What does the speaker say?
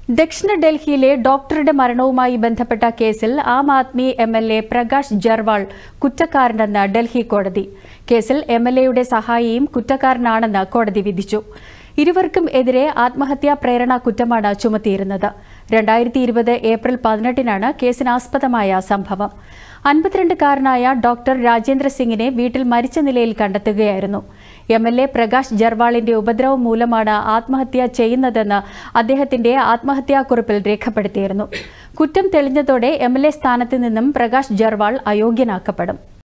ദക്ഷിണ ഡൽഹിയിലെ ഡോക്ടറുടെ മരണവുമായി ബന്ധപ്പെട്ട കേസിൽ Aam Aadmi M L A Prakash Jarwal കുറ്റക്കാരനെന്ന് ഡൽഹി കോടതി കേസിൽ എം എൽ എയുടെ സഹായിയും കുറ്റക്കാരനാണെന്ന് കോടതി വിധിച്ചു ഇരുവർക്കും എതിരെ ആത്മഹത്യാ പ്രേരണ കുറ്റമാണ് ചുമത്തിയിരുന്നത് രണ്ടായിരത്തി ഇരുപത് ഏപ്രിൽ പതിനെട്ടിനാണ് കേസിനാസ്പദമായ സംഭവം അൻപത്തിരണ്ടുകാരനായ ഡോക്ടർ രാജേന്ദ്ര സിംഗിനെ വീട്ടിൽ മരിച്ച നിലയിൽ കണ്ടെത്തുകയായിരുന്നു എം എൽ എ പ്രകാശ് ജർവാളിന്റെ ഉപദ്രവം മൂലമാണ് ആത്മഹത്യ ചെയ്യുന്നതെന്ന് അദ്ദേഹത്തിന്റെ ആത്മഹത്യാക്കുറിപ്പിൽ രേഖപ്പെടുത്തിയിരുന്നു കുറ്റം തെളിഞ്ഞതോടെ എം എൽ എ സ്ഥാനത്ത് നിന്നും പ്രകാശ് ജർവാൾ അയോഗ്യനാക്കപ്പെടും